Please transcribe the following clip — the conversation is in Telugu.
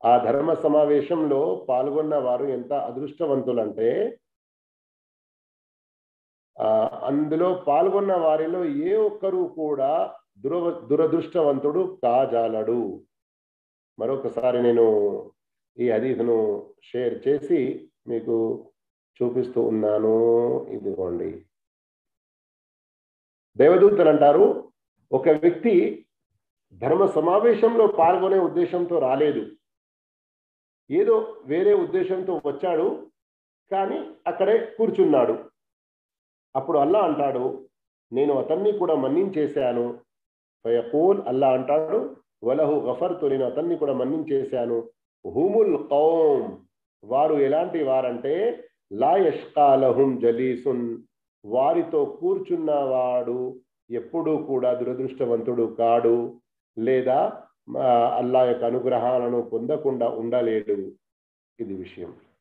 ఆ ధర్మ సమావేశంలో పాల్గొన్న వారు ఎంత అదృష్టవంతులంటే ఆ అందులో పాల్గొన్న వారిలో ఏ ఒక్కరూ కూడా దురవ దురదృష్టవంతుడు కాజాలడు మరొకసారి నేను ఈ హదీఫ్ను షేర్ చేసి మీకు చూపిస్తూ ఉన్నాను ఇదిగోండి దేవదూతలు అంటారు ఒక వ్యక్తి ధర్మ సమావేశంలో పాల్గొనే ఉద్దేశంతో రాలేదు ఏదో వేరే ఉద్దేశంతో వచ్చాడు కానీ అక్కడే కూర్చున్నాడు అప్పుడు అల్లా అంటాడు నేను అతన్ని కూడా మన్నించేశాను ఫయకూల్ అల్లా అంటాడు వలహు గఫర్తు నేను అతన్ని కూడా మన్నించేశాను హుముల్ కౌమ్ వారు ఎలాంటి వారంటే లా యష్కాలహుం జలీసున్ వారితో కూర్చున్నవాడు ఎప్పుడూ కూడా దురదృష్టవంతుడు కాడు లేదా అల్లా యొక్క అనుగ్రహాలను పొందకుండా ఉండలేడు ఇది విషయం